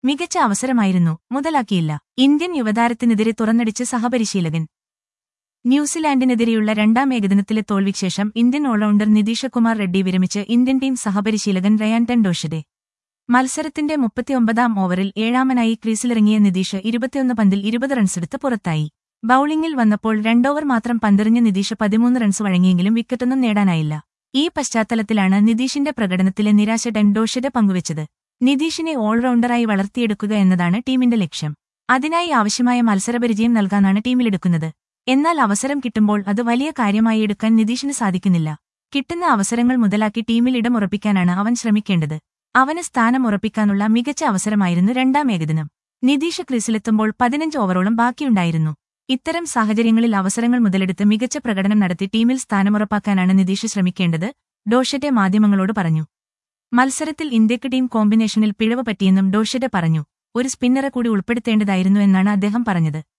മികച്ച അവസരമായിരുന്നു മുതലാക്കിയില്ല ഇന്ത്യൻ യുവതാരത്തിനെതിരെ തുറന്നടിച്ച് സഹപരിശീലകൻ ന്യൂസിലാൻഡിനെതിരെയുള്ള രണ്ടാം ഏകദിനത്തിലെ തോൽവിക്ക് ശേഷം ഇന്ത്യൻ ഓൾറൗണ്ടർ നിതീഷ് കുമാർ റെഡ്ഡി വിരമിച്ച് ഇന്ത്യൻ ടീം സഹപരിശീലകൻ റയാൻ ടെൻഡോഷതെ മത്സരത്തിന്റെ മുപ്പത്തിയൊമ്പതാം ഓവറിൽ ഏഴാമനായി ക്രീസിലിറങ്ങിയ നിതീഷ് ഇരുപത്തിയൊന്ന് പന്തിൽ ഇരുപത് റൺസെടുത്ത് പുറത്തായി ബൌളിംഗിൽ വന്നപ്പോൾ രണ്ടോവർ മാത്രം പന്തെറിഞ്ഞ നിതീഷ് പതിമൂന്ന് റൺസ് വഴങ്ങിയെങ്കിലും വിക്കറ്റൊന്നും നേടാനായില്ല ഈ പശ്ചാത്തലത്തിലാണ് നിതീഷിന്റെ പ്രകടനത്തിലെ നിരാശ ടെൻഡോഷയുടെ പങ്കുവച്ചത് നിതീഷിനെ ഓൾറൗണ്ടറായി വളർത്തിയെടുക്കുക എന്നതാണ് ടീമിന്റെ ലക്ഷ്യം അതിനായി ആവശ്യമായ മത്സരപരിചയം നൽകാനാണ് ടീമിലെടുക്കുന്നത് എന്നാൽ അവസരം കിട്ടുമ്പോൾ അത് വലിയ കാര്യമായി എടുക്കാൻ നിതീഷിന് സാധിക്കുന്നില്ല കിട്ടുന്ന അവസരങ്ങൾ മുതലാക്കി ടീമിൽ ഇടം ഉറപ്പിക്കാനാണ് അവൻ ശ്രമിക്കേണ്ടത് അവന് സ്ഥാനം ഉറപ്പിക്കാനുള്ള മികച്ച അവസരമായിരുന്നു രണ്ടാം ഏകദിനം നിതീഷ് ക്രീസിലെത്തുമ്പോൾ പതിനഞ്ച് ഓവറോളം ബാക്കിയുണ്ടായിരുന്നു ഇത്തരം സാഹചര്യങ്ങളിൽ അവസരങ്ങൾ മുതലെടുത്ത് മികച്ച പ്രകടനം നടത്തി ടീമിൽ സ്ഥാനമുറപ്പാക്കാനാണ് നിതീഷ് ശ്രമിക്കേണ്ടത് ഡോഷറ്റെ മാധ്യമങ്ങളോട് പറഞ്ഞു മത്സരത്തിൽ ഇന്ത്യക്ക് ടീം കോമ്പിനേഷനിൽ പിഴവ് പറ്റിയെന്നും ഡോഷറ്റെ പറഞ്ഞു ഒരു സ്പിന്നറെ കൂടി ഉൾപ്പെടുത്തേണ്ടതായിരുന്നു എന്നാണ് അദ്ദേഹം പറഞ്ഞത്